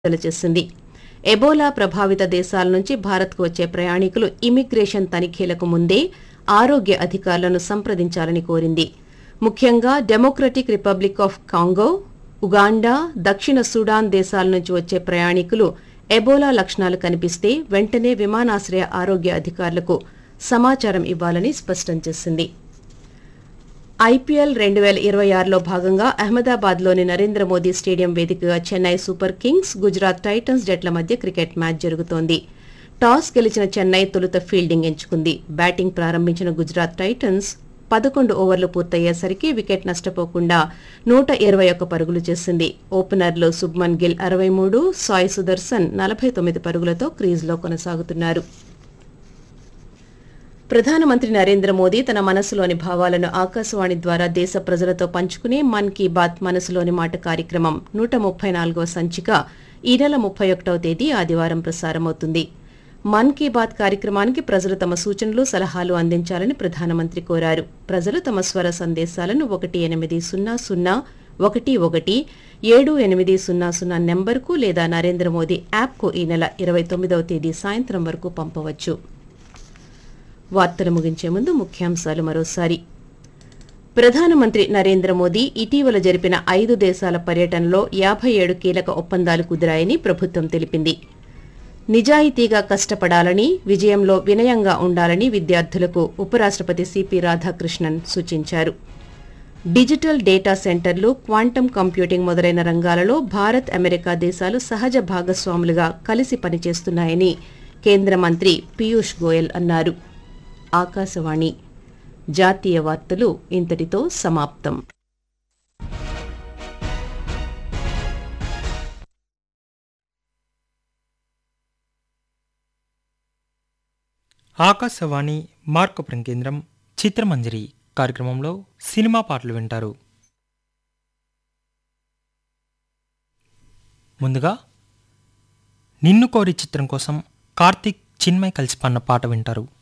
విడుదల చేసింది ఎబోలా ప్రభావిత దేశాల నుంచి భారత్కు వచ్చే ప్రయాణికులు ఇమిగ్రేషన్ తనిఖీలకు ముందే ఆరోగ్య అధికారులను సంప్రదించాలని కోరింది ముఖ్యంగా democratic republic of Congo Uganda దక్షిణ సుడాన్ దేశాల నుంచి వచ్చే ప్రయాణికులు ఎబోలా లక్షణాలు కనిపిస్తే వెంటనే విమానాశ్రయ ఆరోగ్య అధికారులకు సమాచారం ఇవ్వాలని స్పష్టం చేసింది ఐపీఎల్ రెండు వేల ఇరవై ఆరులో భాగంగా అహ్మదాబాద్లోని నరేంద్ర మోదీ స్టేడియం వేదికగా Chennai super kings Gujarat titans జట్ల మధ్య క్రికెట్ మ్యాచ్ జరుగుతోంది టాస్ గెలిచిన చెన్నై తొలుత ఫీల్డింగ్ ఎంచుకుంది బ్యాటింగ్ ప్రారంభించిన గుజరాత్ టైటన్స్ పదకొండు ఓవర్లు పూర్తయ్యేసరికి వికెట్ నష్టపోకుండా నూట ఇరవై ఒక్క పరుగులు చేసింది ఓపెనర్లు శుభ్మన్ గిల్ అరవై మూడు సాయి సుదర్శన్ నలభై తొమ్మిది పరుగులతో క్రీజ్లో కొనసాగుతున్నారు ప్రధానమంత్రి నరేంద్ర మోదీ తన మనసులోని భావాలను ఆకాశవాణి ద్వారా దేశ ప్రజలతో పంచుకునే మన్ కీ బాత్ మనసులోని మాట కార్యక్రమం నూట ముప్పై నాలుగవ సంచిక ఈ నెల ముప్పై ఒకటవ తేదీ ఆదివారం ప్రసారమవుతుంది మన్ కీ బాత్ కార్యక్రమానికి ప్రజలు తమ సూచనలు సలహాలు అందించాలని ప్రధానమంత్రి కోరారు ప్రజలు తమ స్వర సందేశాలను ఒకటి ఎనిమిది సున్నా సున్నా ఒకటి ఒకటి ఏడు ఎనిమిది సున్నా సున్నా నెంబర్కు లేదా నరేంద్ర మోదీ యాప్కు ఈ నెల ఇరవై తొమ్మిదవ తేదీ సాయంత్రం వరకు పంపవచ్చు వార్తలు ముగించే ముందు ముఖ్యాంశాలు మరోసారి ప్రధానమంత్రి నరేంద్ర మోదీ ఇటీవల జరిపిన ఐదు దేశాల పర్యటనలో యాభై ఏడు కీలక ఒప్పందాలు కుదిరాయని ప్రభుత్వం తెలిపింది నిజాయితీగా కష్టపడాలని విజయంలో వినయంగా ఉండాలని విద్యార్థులకు ఉపరాష్ట్రపతి సిపి రాధాకృష్ణన్ సూచించారు డిజిటల్ డేటా సెంటర్లు క్వాంటం కంప్యూటింగ్ మొదలైన రంగాలలో భారత్ అమెరికా దేశాలు సహజ భాగస్వాములుగా కలిసి పనిచేస్తున్నాయని కేంద్ర మంత్రి పీయూష్ గోయల్ అన్నారు ఆకాశవాణి జాతీయ వార్తలు ఇంతటితో సమాప్తం ఆకాశవాణి మార్కపురం కేంద్రం చిత్రమంజరి కార్యక్రమంలో సినిమా పాటలు వింటారు ముందుగా నిన్ను కోరి చిత్రం కోసం కార్తిక్ చిన్మయ్ కలిసి పన్న పాట వింటారు